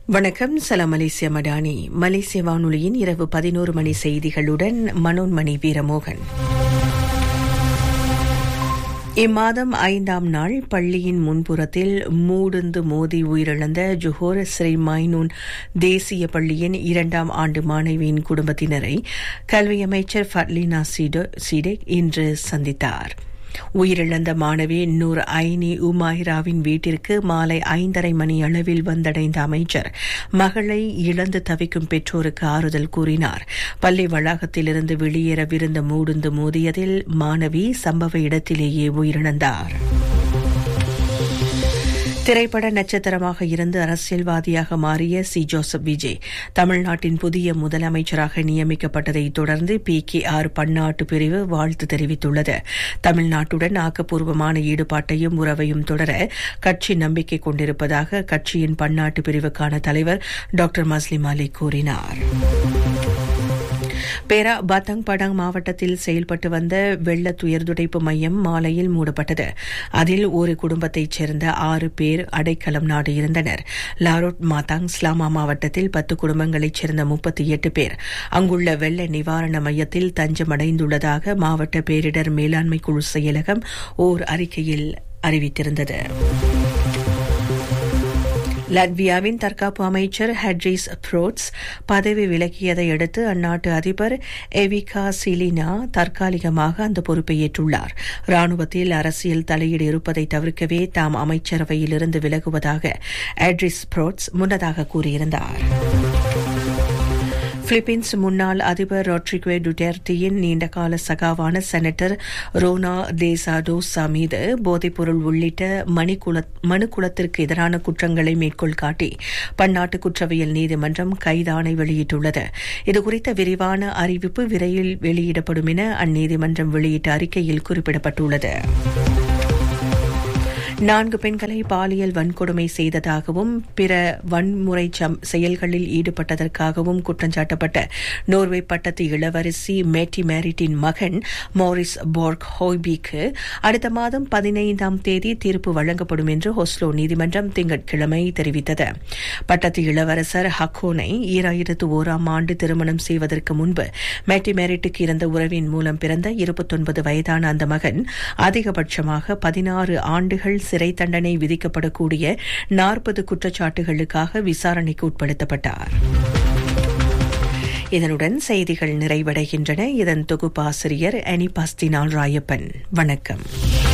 வணக்கம் சலாம் மலேசிய மடானி மலேசிய வானொலியின் இரவு பதினோரு மணி செய்திகளுடன் மனோன்மணி வீரமோகன் இம்மாதம் ஐந்தாம் நாள் பள்ளியின் முன்புறத்தில் மூடுந்து மோதி உயிரிழந்த ஜொஹோர் ஸ்ரீ மைனூன் தேசிய பள்ளியின் இரண்டாம் ஆண்டு மாணவியின் குடும்பத்தினரை கல்வி அமைச்சர் ஃபட்லினா சீடெக் இன்று சந்தித்தார் உயிரிழந்த மாணவி நூர் ஐனி உமாயிராவின் வீட்டிற்கு மாலை ஐந்தரை மணி அளவில் வந்தடைந்த அமைச்சர் மகளை இழந்து தவிக்கும் பெற்றோருக்கு ஆறுதல் கூறினார் பள்ளி வளாகத்திலிருந்து வெளியேறவிருந்த மூடுந்து மோதியதில் மாணவி சம்பவ இடத்திலேயே உயிரிழந்தார் திரைப்பட நட்சத்திரமாக இருந்து அரசியல்வாதியாக மாறிய சி ஜோசப் விஜய் தமிழ்நாட்டின் புதிய முதலமைச்சராக நியமிக்கப்பட்டதை தொடர்ந்து பி கே ஆர் பன்னாட்டு பிரிவு வாழ்த்து தெரிவித்துள்ளது தமிழ்நாட்டுடன் ஆக்கப்பூர்வமான ஈடுபாட்டையும் உறவையும் தொடர கட்சி நம்பிக்கை கொண்டிருப்பதாக கட்சியின் பன்னாட்டு பிரிவுக்கான தலைவர் டாக்டர் மஸ்லிம் அலி கூறினார் பேரா பத்தங் படாங் மாவட்டத்தில் செயல்பட்டு வந்த வெள்ள துயர்துடைப்பு மையம் மாலையில் மூடப்பட்டது அதில் ஒரு குடும்பத்தைச் சேர்ந்த ஆறு பேர் அடைக்கலம் நாடியிருந்தனர் லாரோட் மாதாங் ஸ்லாமா மாவட்டத்தில் பத்து குடும்பங்களைச் சேர்ந்த முப்பத்தி எட்டு பேர் அங்குள்ள வெள்ள நிவாரண மையத்தில் தஞ்சமடைந்துள்ளதாக மாவட்ட பேரிடர் மேலாண்மை குழு செயலகம் ஓர் அறிக்கையில் அறிவித்திருந்தது லட்வியாவின் தற்காப்பு அமைச்சர் ஹெட்ரிஸ் ப்ரோட்ஸ் பதவி விலகியதை அடுத்து அந்நாட்டு அதிபர் எவிகா சிலினா தற்காலிகமாக அந்த பொறுப்பை ஏற்றுள்ளார் ராணுவத்தில் அரசியல் தலையீடு இருப்பதை தவிர்க்கவே தாம் அமைச்சரவையிலிருந்து விலகுவதாக ஹெட்ரிஸ் ப்ரோட்ஸ் முன்னதாக கூறியிருந்தார் பிலிப்பீன்ஸ் முன்னாள் அதிபர் ரொட்ரிக்வே டுடேர்டியின் நீண்டகால சகாவான செனட்டர் ரோனா தேசாடோசா மீது போதைப்பொருள் உள்ளிட்ட மனுக்குலத்திற்கு எதிரான குற்றங்களை மேற்கோள் காட்டி பன்னாட்டு குற்றவியல் நீதிமன்றம் கைதாணை வெளியிட்டுள்ளது இதுகுறித்த விரிவான அறிவிப்பு விரைவில் வெளியிடப்படும் என அந்நீதிமன்றம் வெளியிட்ட அறிக்கையில் குறிப்பிடப்பட்டுள்ளது நான்கு பெண்களை பாலியல் வன்கொடுமை செய்ததாகவும் பிற வன்முறை செயல்களில் ஈடுபட்டதற்காகவும் குற்றஞ்சாட்டப்பட்ட நோர்வே பட்டத்து இளவரசி மேட்டி மேரிட்டின் மகன் மோரிஸ் போர்க் ஹோய்பிக்கு அடுத்த மாதம் பதினைந்தாம் தேதி தீர்ப்பு வழங்கப்படும் என்று ஹொஸ்லோ நீதிமன்றம் திங்கட்கிழமை தெரிவித்தது பட்டத்து இளவரசர் ஹக்கோனை ஈராயிரத்து ஓராம் ஆண்டு திருமணம் செய்வதற்கு முன்பு மேட்டி மேரிட்டுக்கு இருந்த உறவின் மூலம் பிறந்த இருபத்தொன்பது வயதான அந்த மகன் அதிகபட்சமாக பதினாறு ஆண்டுகள் சிறை தண்டனை விதிக்கப்படக்கூடிய நாற்பது குற்றச்சாட்டுகளுக்காக விசாரணைக்கு உட்படுத்தப்பட்டார் இதனுடன் செய்திகள் நிறைவடைகின்றன இதன் தொகுப்பாசிரியர் அனி பாஸ்தினால் ராயப்பன் வணக்கம்